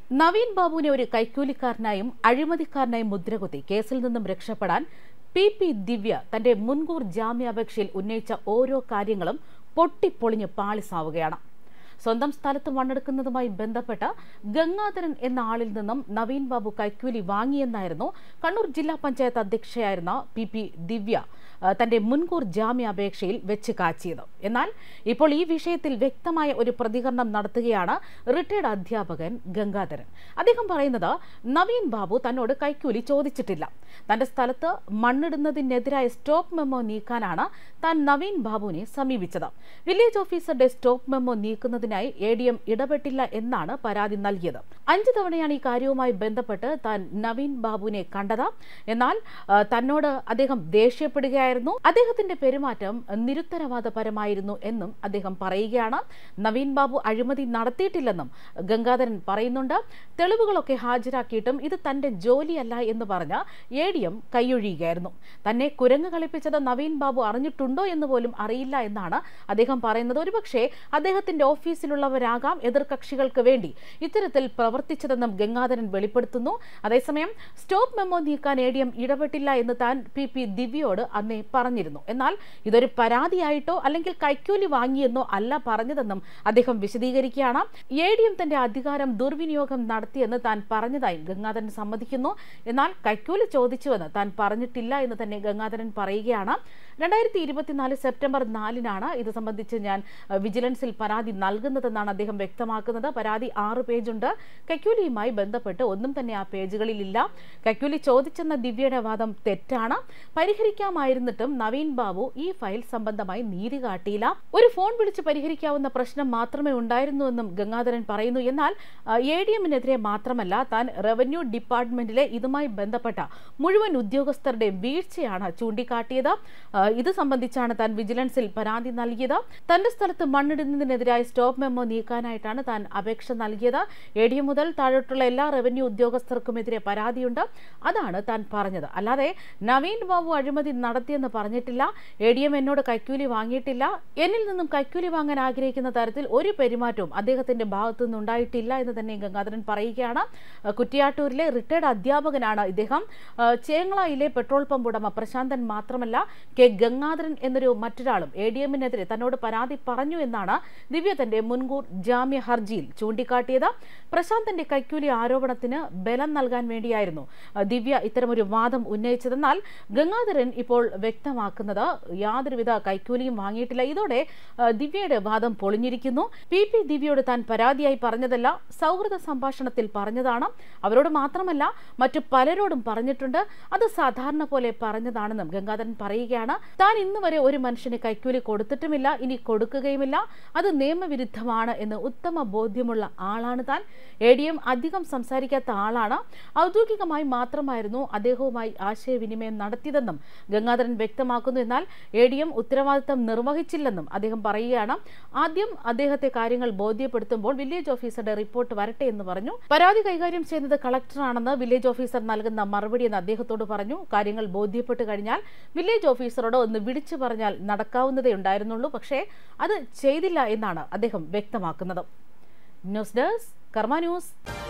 നവീൻ ബാബുവിനെ ഒരു കൈക്കൂലിക്കാരനായും അഴിമതിക്കാരനായും മുദ്രകുത്തി കേസിൽ നിന്നും രക്ഷപ്പെടാൻ പി പി ദിവ്യ തന്റെ മുൻകൂർ ജാമ്യാപേക്ഷയിൽ ഉന്നയിച്ച ഓരോ കാര്യങ്ങളും പൊട്ടിപ്പൊളിഞ്ഞ് പാളിസാവുകയാണ് സ്വന്തം സ്ഥലത്ത് മണ്ണെടുക്കുന്നതുമായി ബന്ധപ്പെട്ട് ഗംഗാധരൻ എന്ന ആളിൽ നിന്നും നവീൻ ബാബു കൈക്കൂലി വാങ്ങിയെന്നായിരുന്നു കണ്ണൂർ ജില്ലാ പഞ്ചായത്ത് അധ്യക്ഷയായിരുന്ന പി പി ദിവ്യ ആ, തന്റെ മുൻകൂർ ജാമ്യാപേക്ഷയിൽ വെച്ച് കാച്ചിയത് എന്നാൽ ഇപ്പോൾ ഈ വിഷയത്തിൽ വ്യക്തമായ ഒരു പ്രതികരണം നടത്തുകയാണ് റിട്ടയർഡ് അധ്യാപകൻ ഗംഗാധരൻ അദ്ദേഹം പറയുന്നത് നവീൻ ബാബു തന്നോട് കൈക്കൂലി ചോദിച്ചിട്ടില്ല തന്റെ സ്ഥലത്ത് മണ്ണിടുന്നതിനെതിരായ സ്റ്റോപ്പ് മെമ്മോ നീക്കാനാണ് താൻ നവീൻ ബാബുവിനെ സമീപിച്ചത് വില്ലേജ് ഓഫീസറുടെ സ്റ്റോപ്പ് മെമ്മോ നീക്കുന്നതിനായി എ ഡി എം ഇടപെട്ടില്ല എന്നാണ് പരാതി നൽകിയത് അഞ്ചു തവണയാണ് ഈ കാര്യവുമായി ബന്ധപ്പെട്ട് താൻ നവീൻ ബാബുവിനെ കണ്ടത് എന്നാൽ ആ, തന്നോട് അദ്ദേഹം ദേഷ്യപ്പെടുകയായിരുന്നു അദ്ദേഹത്തിന്റെ പെരുമാറ്റം നിരുത്തരവാദപരമായിരുന്നു എന്നും അദ്ദേഹം പറയുകയാണ് നവീൻ ബാബു അഴിമതി നടത്തിയിട്ടില്ലെന്നും ഗംഗാധരൻ പറയുന്നുണ്ട് തെളിവുകളൊക്കെ ഹാജരാക്കിയിട്ടും ഇത് തന്റെ ജോലിയല്ല എന്ന് പറഞ്ഞ് എ ഡി എം കൈയൊഴിയുകയായിരുന്നു തന്നെ കുരങ്ങ് കളിപ്പിച്ചത് നവീൻ ബാബു അറിഞ്ഞിട്ടുണ്ടോ എന്ന് പോലും അറിയില്ല എന്നാണ് അദ്ദേഹം പറയുന്നത് ഒരുപക്ഷെ അദ്ദേഹത്തിന്റെ ഓഫീസിലുള്ളവരാകാം എതിർകക്ഷികൾക്ക് വേണ്ടി ഇത്തരത്തിൽ പ്രവർത്തിച്ചതെന്നും ഗംഗാധരൻ വെളിപ്പെടുത്തുന്നു അതേസമയം സ്റ്റോപ്പ് മെമ്മോ നീക്കാൻ എ ഡി എം ഇടപെട്ടില്ല എന്ന് താൻ പി പി ദിവ്യയോട് അന്നേ പറഞ്ഞിരുന്നു എന്നാൽ ഇതൊരു പരാതിയായിട്ടോ അല്ലെങ്കിൽ കൈക്കൂലി വാങ്ങിയെന്നോ അല്ല പറഞ്ഞതെന്നും അദ്ദേഹം വിശദീകരിക്കുകയാണ് എ ഡി എം തന്റെ അധികാരം ദുർവിനിയോഗം നടത്തിയെന്ന് താൻ പറഞ്ഞതായും ഗംഗാധരൻ സമ്മതിക്കുന്നു എന്നാൽ കൈക്കൂലി ചോദിച്ചുവെന്ന് താൻ പറഞ്ഞിട്ടില്ല എന്ന് തന്നെ ഗംഗാധരൻ പറയുകയാണ് രണ്ടായിരത്തി ഇരുപത്തിനാല് സെപ്റ്റംബർ നാലിനാണ് ഇത് സംബന്ധിച്ച് ഞാൻ അഹ്, വിജിലൻസിൽ പരാതി നൽകുന്നതെന്നാണ് അദ്ദേഹം വ്യക്തമാക്കുന്നത് പരാതി ആറ് പേജുണ്ട് കൈക്കൂലിയുമായി ബന്ധപ്പെട്ട് ഒന്നും തന്നെ ആ പേജുകളിലില്ല കൈക്കൂലി ചോദിച്ചെന്ന ദിവ്യയുടെ വാദം തെറ്റാണ് പരിഹരിക്കാമായിരുന്നിട്ടും നവീൻ ബാബു ഈ ഫയൽ സംബന്ധമായി നീതി കാട്ടിയില്ല ഒരു ഫോൺ വിളിച്ച് പരിഹരിക്കാവുന്ന പ്രശ്നം മാത്രമേ ഉണ്ടായിരുന്നുവെന്നും ഗംഗാധരൻ പറയുന്നു എന്നാൽ എ ഡി എമ്മിനെതിരെ മാത്രമല്ല താൻ റവന്യൂ ഡിപ്പാർട്ട്മെന്റിലെ ഇതുമായി ബന്ധപ്പെട്ട മുഴുവൻ ഉദ്യോഗസ്ഥരുടെയും വീഴ്ചയാണ് ചൂണ്ടിക്കാട്ടിയത് ആ, ഇത് സംബന്ധിച്ചാണ് താൻ വിജിലൻസിൽ പരാതി നൽകിയത് തന്റെ സ്ഥലത്ത് മണ്ണിടുന്നതിനെതിരായ സ്റ്റോപ്പ് മെമ്മോ നീക്കാനായിട്ടാണ് താൻ അപേക്ഷ നൽകിയത് എ ഡി എം മുതൽ താഴോട്ടുള്ള എല്ലാ റവന്യൂ ഉദ്യോഗസ്ഥർക്കുമെതിരെ പരാതിയുണ്ട് അതാണ് താൻ പറഞ്ഞത് അല്ലാതെ നവീൻ ബാബു അഴിമതി നടത്തിയെന്ന് പറഞ്ഞിട്ടില്ല എ ഡി എം എന്നോട് കൈക്കൂലി വാങ്ങിയിട്ടില്ല എന്നിൽ നിന്നും കൈക്കൂലി വാങ്ങാൻ ആഗ്രഹിക്കുന്ന തരത്തിൽ ഒരു പെരുമാറ്റവും അദ്ദേഹത്തിന്റെ ഭാഗത്തു നിന്നുണ്ടായിട്ടില്ല എന്ന് തന്നെ ഗംഗാധരൻ പറയുകയാണ് അഹ് കുറ്റിയാട്ടൂരിലെ റിട്ടയർഡ് അധ്യാപകനാണ് ഇദ്ദേഹം അഹ് ചേങ്ങളയിലെ പെട്രോൾ പമ്പ് ഉടമ പ്രശാന്തൻ മാത്രമല്ല കെ ഗംഗാധരൻ എന്നൊരു മറ്റൊരാളും എ ഡി എമ്മിനെതിരെ തന്നോട് പരാതി പറഞ്ഞു എന്നാണ് ദിവ്യ തന്റെ മുൻകൂർ ജാമ്യ ഹർജിയിൽ ചൂണ്ടിക്കാട്ടിയത് പ്രശാന്തന്റെ കൈക്കൂലി ആരോപണത്തിന് ബലം നൽകാൻ വേണ്ടിയായിരുന്നു അഹ് ദിവ്യ ഇത്തരമൊരു വാദം ഉന്നയിച്ചതെന്നാൽ ഗംഗാധരൻ ഇപ്പോൾ വ്യക്തമാക്കുന്നത് യാതൊരുവിധ കൈക്കൂലിയും വാങ്ങിയിട്ടില്ല ഇതോടെ അഹ് ദിവ്യയുടെ വാദം പൊളിഞ്ഞിരിക്കുന്നു പി പി ദിവ്യയോട് താൻ പരാതിയായി പറഞ്ഞതല്ല സൗഹൃദ സംഭാഷണത്തിൽ പറഞ്ഞതാണ് അവരോട് മാത്രമല്ല മറ്റു പലരോടും പറഞ്ഞിട്ടുണ്ട് അത് സാധാരണ പോലെ പറഞ്ഞതാണെന്നും ഗംഗാധരൻ പറയുകയാണ് താൻ ഇന്ന് വരെ ഒരു മനുഷ്യന് കൈക്കൂലി കൊടുത്തിട്ടുമില്ല ഇനി കൊടുക്കുകയുമില്ല അത് നിയമവിരുദ്ധമാണ് എന്ന് ഉത്തമ ബോധ്യമുള്ള ആളാണ് താൻ എ ഡി എം അധികം സംസാരിക്കാത്ത ആളാണ് ഔദ്യോഗികമായി മാത്രമായിരുന്നു അദ്ദേഹവുമായി ആശയവിനിമയം നടത്തിയതെന്നും ഗംഗാധരൻ വ്യക്തമാക്കുന്നു എന്നാൽ എ ഡി എം ഉത്തരവാദിത്തം നിർവഹിച്ചില്ലെന്നും അദ്ദേഹം പറയുകയാണ് ആദ്യം അദ്ദേഹത്തെ കാര്യങ്ങൾ ബോധ്യപ്പെടുത്തുമ്പോൾ വില്ലേജ് ഓഫീസറുടെ റിപ്പോർട്ട് വരട്ടെ എന്ന് പറഞ്ഞു പരാതി കൈകാര്യം ചെയ്യുന്നത് കളക്ടറാണെന്ന് വില്ലേജ് ഓഫീസർ നൽകുന്ന മറുപടി എന്ന് അദ്ദേഹത്തോട് പറഞ്ഞു കാര്യങ്ങൾ ബോധ്യപ്പെട്ട് കഴിഞ്ഞാൽ വില്ലേജ് ഓഫീസറോട് ഒന്ന് വിളിച്ചു പറഞ്ഞാൽ നടക്കാവുന്നതേ ഉണ്ടായിരുന്നുള്ളൂ പക്ഷേ അത് ചെയ്തില്ല എന്നാണ് അദ്ദേഹം വ്യക്തമാക്കുന്നത് ന്യൂസ് ഡെസ്ക് കർമ്മ ന്യൂസ്